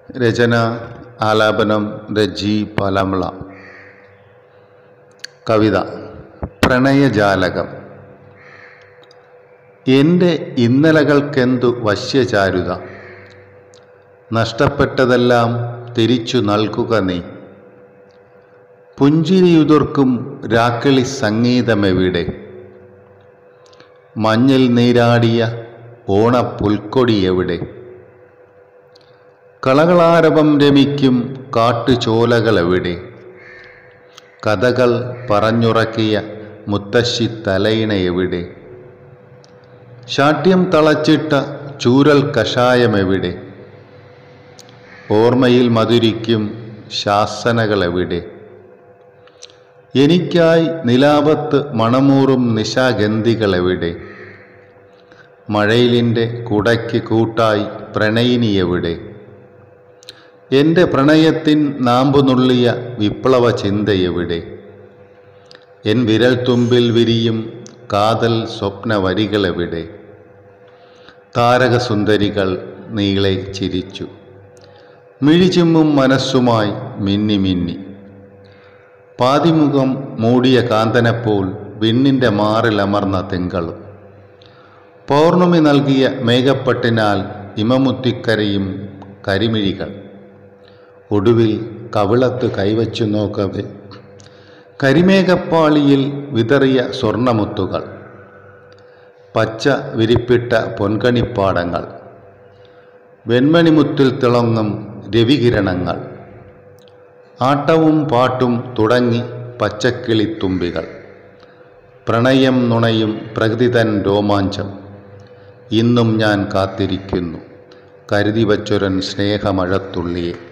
രചന ആലാപനം രജി പലമ്ള കവിത പ്രണയജാലകം എൻ്റെ ഇന്നലകൾക്കെന്തു വശ്യചാരുത നഷ്ടപ്പെട്ടതെല്ലാം തിരിച്ചു നൽകുക നീ പുഞ്ചിരിയുതിർക്കും രാക്കിളി സംഗീതമെവിടെ മഞ്ഞിൽ നീരാടിയ ഓണപ്പുൽക്കൊടി എവിടെ കളകളാരവം രമിക്കും കാട്ടുചോലകളെവിടെ കഥകൾ പറഞ്ഞുറക്കിയ മുത്തശ്ശി തലയിണ എവിടെ ശാഠ്യം തളച്ചിട്ട ചൂരൽ കഷായമെവിടെ ഓർമ്മയിൽ മധുരിക്കും ശാസനകളെവിടെ എനിക്കായി നിലാപത്ത് മണമൂറും നിശാഗന്ധികളെവിടെ മഴയിലിൻ്റെ കുടയ്ക്ക് കൂട്ടായി പ്രണയിനി എവിടെ എൻ്റെ പ്രണയത്തിൻ നാമ്പുനുള്ളിയ വിപ്ലവ ചിന്തയെവിടെ എൻ വിരൽ തുമ്പിൽ വിരിയും കാതൽ സ്വപ്ന വരികളെവിടെ താരകസുന്ദരികൾ നീളെ ചിരിച്ചു മിഴിചുമ്മും മനസ്സുമായി മിന്നി മിന്നി പാതിമുഖം മൂടിയ കാന്തനെപ്പോൽ വിണ്ണിൻ്റെ മാറിലമർന്ന തിങ്കളും പൗർണമി നൽകിയ മേഘപ്പട്ടിനാൽ ഇമമുത്തിക്കരയും കരിമിഴികൾ ഒടുവിൽ കവിളത്ത് കൈവച്ചു നോക്കവേ കരിമേഘപ്പാളിയിൽ വിതറിയ സ്വർണമുത്തുകൾ പച്ച വിരിപ്പിട്ട പൊൻകണിപ്പാടങ്ങൾ വെൺമണിമുത്തിൽ തിളങ്ങും രവികിരണങ്ങൾ ആട്ടവും പാട്ടും തുടങ്ങി പച്ചക്കിളിത്തുമ്പികൾ പ്രണയം നുണയും പ്രകൃതിതൻ രോമാഞ്ചം ഇന്നും ഞാൻ കാത്തിരിക്കുന്നു കരുതി വച്ചൊരൻ സ്നേഹമഴത്തുള്ളിയെ